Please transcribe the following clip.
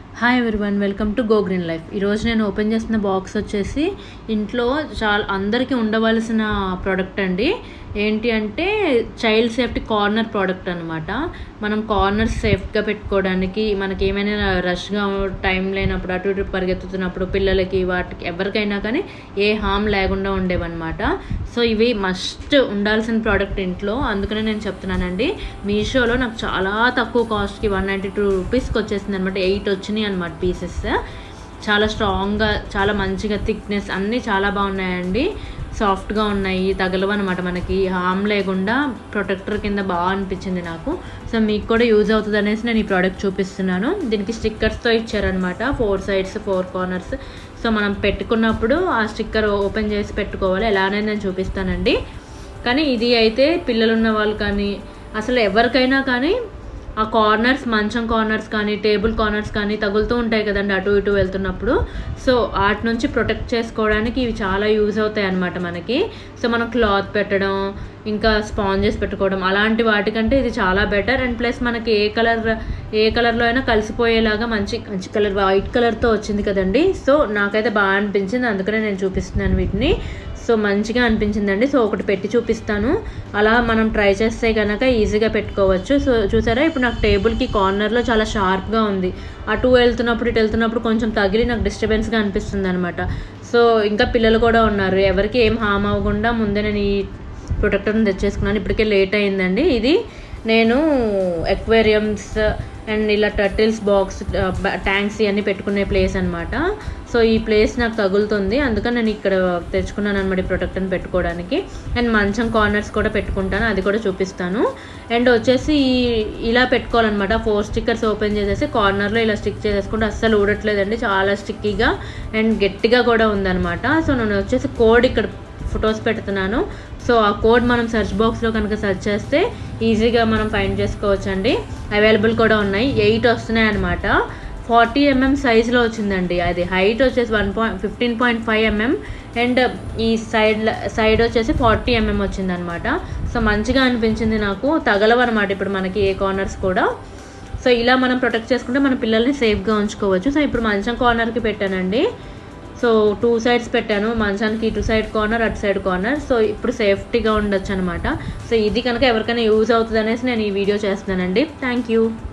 hi everyone welcome to go green life ఈరోజు నేను open చేస్తున్న బాక్స్ వచ్చేసి ఇంట్లో చాలా అందరికీ ఉండవలసిన ప్రోడక్ట్ అండి ఏంటి అంటే చైల్డ్ సేఫ్టీ కార్నర్ ప్రోడక్ట్ అనమాట మనం కార్నర్స్ సేఫ్గా పెట్టుకోవడానికి మనకి ఏమైనా రష్గా టైం లేనప్పుడు అటు ఇటు పరిగెత్తుతున్నప్పుడు పిల్లలకి వాటికి ఎవరికైనా కానీ ఏ హామ్ లేకుండా ఉండేవన్నమాట సో ఇవి మస్ట్ ఉండాల్సిన ప్రోడక్ట్ ఇంట్లో అందుకనే నేను చెప్తున్నానండి మీషోలో నాకు చాలా తక్కువ కాస్ట్కి వన్ నైంటీ టూ రూపీస్కి వచ్చేసింది అనమాట ఎయిట్ వచ్చినాయి అనమాట పీసెస్ చాలా స్ట్రాంగ్గా చాలా మంచిగా థిక్నెస్ అన్నీ చాలా బాగున్నాయండి సాఫ్ట్గా ఉన్నాయి తగలవు అనమాట మనకి హామ్ లేకుండా ప్రొటెక్టర్ కింద బాగా అనిపించింది నాకు సో మీకు కూడా యూజ్ అవుతుంది అనేసి నేను ఈ ప్రోడక్ట్ చూపిస్తున్నాను దీనికి స్టిక్కర్స్తో ఇచ్చారనమాట four sides four corners so మనం పెట్టుకున్నప్పుడు ఆ స్టిక్కర్ ఓపెన్ చేసి పెట్టుకోవాలి ఎలానే నేను చూపిస్తానండి కానీ ఇది అయితే పిల్లలు ఉన్న వాళ్ళు కానీ అసలు ఎవరికైనా కానీ ఆ కార్నర్స్ మంచం కార్నర్స్ కానీ టేబుల్ కార్నర్స్ కానీ తగులుతూ ఉంటాయి కదండి అటు ఇటు వెళ్తున్నప్పుడు సో వాటి నుంచి ప్రొటెక్ట్ చేసుకోవడానికి ఇవి చాలా యూజ్ అవుతాయి అన్నమాట మనకి సో మనం క్లాత్ పెట్టడం ఇంకా స్పాంజెస్ పెట్టుకోవడం అలాంటి వాటికంటే ఇది చాలా బెటర్ అండ్ ప్లస్ మనకి ఏ కలర్ ఏ కలర్లో అయినా కలిసిపోయేలాగా మంచి మంచి కలర్ వైట్ కలర్తో వచ్చింది కదండి సో నాకైతే బాగా అనిపించింది అందుకనే నేను చూపిస్తున్నాను వీటిని సో మంచిగా అనిపించిందండి సో ఒకటి పెట్టి చూపిస్తాను అలా మనం ట్రై చేస్తే కనుక ఈజీగా పెట్టుకోవచ్చు సో చూసారా ఇప్పుడు నాకు టేబుల్కి కార్నర్లో చాలా షార్ప్గా ఉంది అటు వెళ్తున్నప్పుడు ఇటు వెళ్తున్నప్పుడు కొంచెం తగిలి నాకు డిస్టర్బెన్స్గా అనిపిస్తుంది అనమాట సో ఇంకా పిల్లలు కూడా ఉన్నారు ఎవరికి ఏం హామ్ అవ్వకుండా ముందే నేను ఈ ప్రొటెక్టర్ని తెచ్చేసుకున్నాను ఇప్పటికే లేట్ అయిందండి ఇది నేను ఎక్వేరియమ్స్ అండ్ ఇలా టర్టిల్స్ బాక్స్ ట్యాంక్స్ ఇవన్నీ పెట్టుకునే ప్లేస్ అనమాట సో ఈ ప్లేస్ నాకు తగులుతుంది అందుకని నేను ఇక్కడ తెచ్చుకున్నాను అనమాట ఈ ప్రొటెక్టర్ని పెట్టుకోవడానికి అండ్ మంచం కార్నర్స్ కూడా పెట్టుకుంటాను అది కూడా చూపిస్తాను అండ్ వచ్చేసి ఇలా పెట్టుకోవాలన్నమాట ఫోర్ స్టిక్కర్స్ ఓపెన్ చేసేసి కార్నర్లో ఇలా స్టిక్ చేసేసుకుంటే అస్సలు ఊడట్లేదండి చాలా స్టిక్కీగా అండ్ గట్టిగా కూడా ఉందన్నమాట సో నేను వచ్చేసి కోడ్ ఇక్కడ ఫొటోస్ పెడుతున్నాను సో ఆ కోడ్ మనం సెర్చ్ బాక్స్లో కనుక సెర్చ్ చేస్తే ఈజీగా మనం ఫైండ్ చేసుకోవచ్చండి అవైలబుల్ కూడా ఉన్నాయి ఎయిట్ వస్తున్నాయి అనమాట ఫార్టీ ఎంఎం సైజులో వచ్చిందండి అది హైట్ వచ్చేసి one point fifteen point five mm and ఈ సైడ్ సైడ్ వచ్చేసి ఫార్టీ ఎంఎం వచ్చిందనమాట సో మంచిగా అనిపించింది నాకు తగలవన్నమాట ఇప్పుడు మనకి ఏ కార్నర్స్ కూడా సో ఇలా మనం ప్రొటెక్ట్ చేసుకుంటే మన పిల్లల్ని సేఫ్గా ఉంచుకోవచ్చు సో ఇప్పుడు మంచం కార్నర్కి పెట్టానండి సో టూ సైడ్స్ పెట్టాను మంచానికి ఇటు సైడ్ కార్నర్ అటు సైడ్ కార్నర్ సో ఇప్పుడు సేఫ్టీగా ఉండొచ్చు అనమాట సో ఇది కనుక ఎవరికైనా యూజ్ అవుతుంది అనేసి నేను ఈ వీడియో చేస్తున్నానండి థ్యాంక్ యూ